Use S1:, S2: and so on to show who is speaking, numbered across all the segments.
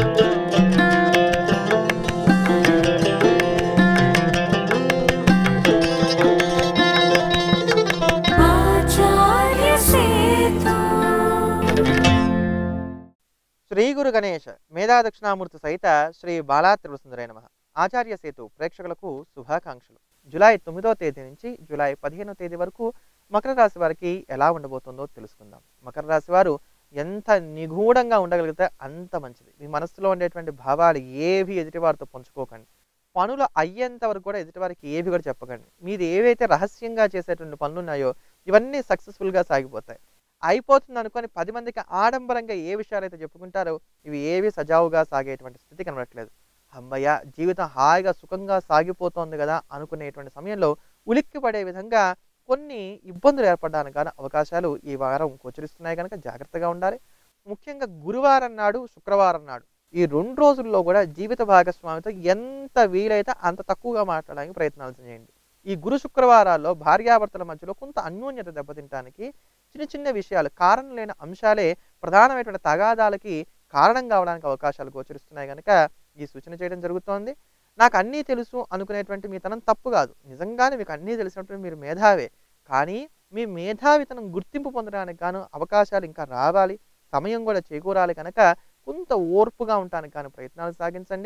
S1: శ్రీ గురు గణేష్ మేధా దక్షిణామూర్తి సహిత శ్రీ బాలా త్రిపురసుందరై నమ ఆచార్య సేతు ప్రేక్షకులకు శుభాకాంక్షలు జూలై తొమ్మిదో తేదీ నుంచి జూలై పదిహేనో తేదీ వరకు మకర రాశి వారికి ఎలా ఉండబోతుందో తెలుసుకుందాం మకర రాశి వారు ఎంత నిగూఢంగా ఉండగలిగితే అంత మంచిది మీ మనసులో ఉండేటువంటి భావాలు ఏవి ఎదుటివారితో పంచుకోకండి పనులు అయ్యేంత వరకు కూడా ఎదుటివారికి ఏవి కూడా చెప్పకండి మీరు ఏవైతే రహస్యంగా చేసేటువంటి పనులు ఉన్నాయో ఇవన్నీ సక్సెస్ఫుల్గా సాగిపోతాయి అయిపోతుంది అనుకొని పది మందికి ఆడంబరంగా ఏ విషయాలు అయితే చెప్పుకుంటారో ఇవి ఏవి సజావుగా సాగేటువంటి స్థితి కనబడట్లేదు అమ్మయ్య జీవితం హాయిగా సుఖంగా సాగిపోతోంది కదా అనుకునేటువంటి సమయంలో ఉలిక్కి పడే విధంగా కొన్ని ఇబ్బందులు ఏర్పడడానికి గాను అవకాశాలు ఈ వారం గోచరిస్తున్నాయి కనుక జాగ్రత్తగా ఉండాలి ముఖ్యంగా గురువారం నాడు శుక్రవారం నాడు ఈ రెండు రోజుల్లో కూడా జీవిత భాగస్వామితో ఎంత వీలైతే అంత తక్కువగా మాట్లాడడానికి ప్రయత్నాలు చేయండి ఈ గురు శుక్రవారాల్లో భార్యాభర్తల మధ్యలో కొంత అన్యోన్యత దెబ్బతింటానికి చిన్న చిన్న విషయాలు కారణం లేని అంశాలే ప్రధానమైనటువంటి తగాదాలకి కారణం కావడానికి అవకాశాలు గోచరిస్తున్నాయి కనుక ఈ సూచన చేయడం జరుగుతోంది నాకు అన్నీ తెలుసు అనుకునేటువంటి మీ తనం తప్పు కాదు నిజంగానే మీకు అన్నీ తెలిసినటువంటి మీరు మేధావే కానీ మీ మేధావితనం గుర్తింపు పొందడానికి గాను అవకాశాలు ఇంకా రావాలి సమయం కూడా చేకూరాలి కనుక కొంత ఓర్పుగా ఉండడానికి గాను ప్రయత్నాలు సాగించండి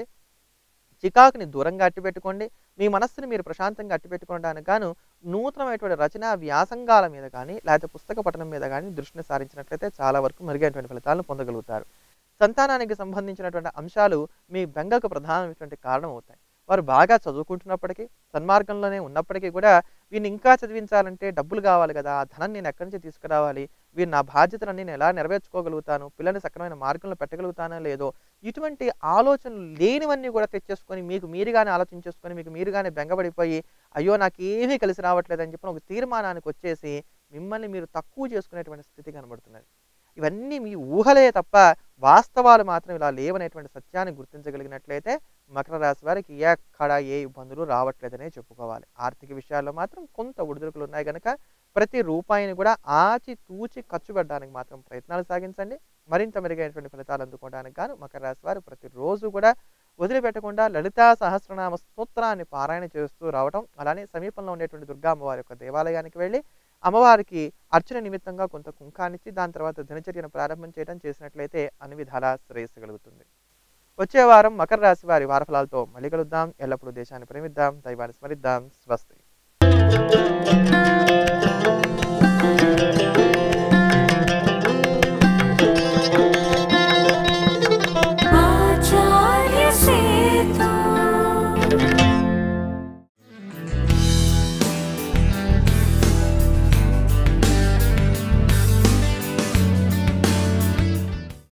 S1: చికాకుని దూరంగా అట్టిపెట్టుకోండి మీ మనస్సుని మీరు ప్రశాంతంగా అట్టిపెట్టుకోవడానికి గాను నూతనమైనటువంటి రచన వ్యాసంగాల మీద కానీ లేకపోతే పుస్తక పఠనం మీద కానీ దృష్టిని సారించినట్లయితే చాలా వరకు మెరుగైనటువంటి ఫలితాలను పొందగలుగుతారు సంతానానికి సంబంధించినటువంటి అంశాలు మీ బెంగకు ప్రధానమైనటువంటి కారణం అవుతాయి వారు బాగా చదువుకుంటున్నప్పటికీ సన్మార్గంలోనే ఉన్నప్పటికీ కూడా వీరిని ఇంకా చదివించాలంటే డబ్బులు కావాలి కదా ఆ ధనం నేను ఎక్కడి నుంచి తీసుకురావాలి వీరు నా బాధ్యతలన్నీ నేను ఎలా నెరవేర్చుకోగలుగుతాను పిల్లల్ని సక్రమైన మార్గంలో పెట్టగలుగుతానో లేదో ఇటువంటి ఆలోచనలు లేనివన్నీ కూడా తెచ్చేసుకొని మీకు మీరుగానే ఆలోచించేసుకొని మీకు మీరుగానే బెంగపడిపోయి అయ్యో నాకు ఏమీ కలిసి రావట్లేదని చెప్పిన ఒక తీర్మానానికి వచ్చేసి మిమ్మల్ని మీరు తక్కువ చేసుకునేటువంటి స్థితి కనబడుతున్నది ఇవన్నీ మీ ఊహలే తప్ప వాస్తవాలు మాత్రం ఇలా లేవనేటువంటి సత్యాన్ని గుర్తించగలిగినట్లయితే మకర రాశి వారికి ఎక్కడ ఏ ఇబ్బందులు రావట్లేదనే చెప్పుకోవాలి ఆర్థిక విషయాల్లో మాత్రం కొంత ఒడిదుడుకులు ఉన్నాయి కనుక ప్రతి రూపాయిని కూడా ఆచి తూచి ఖర్చు పెట్టడానికి మాత్రం ప్రయత్నాలు సాగించండి మరింత మెరుగైనటువంటి ఫలితాలు అందుకోవడానికి గాను మకర రాశి వారు ప్రతిరోజు కూడా వదిలిపెట్టకుండా లలితా సహస్రనామ స్తోత్రాన్ని పారాయణ చేస్తూ రావటం అలానే సమీపంలో ఉండేటువంటి దుర్గా అమ్మవారి యొక్క దేవాలయానికి వెళ్ళి అమ్మవారికి అర్చన నిమిత్తంగా కొంత కుంకానిచ్చి దాని తర్వాత దినచర్యను ప్రారంభం చేయడం చేసినట్లయితే అన్ని విధాలా శ్రేయస్సు కలుగుతుంది వచ్చే వారం మకర రాశి వారి వారఫలాలతో మళ్ళీ కలుద్దాం ఎల్లప్పుడూ దేశాన్ని ప్రేమిద్దాం దైవాన్ని స్మరిద్దాం స్వస్తి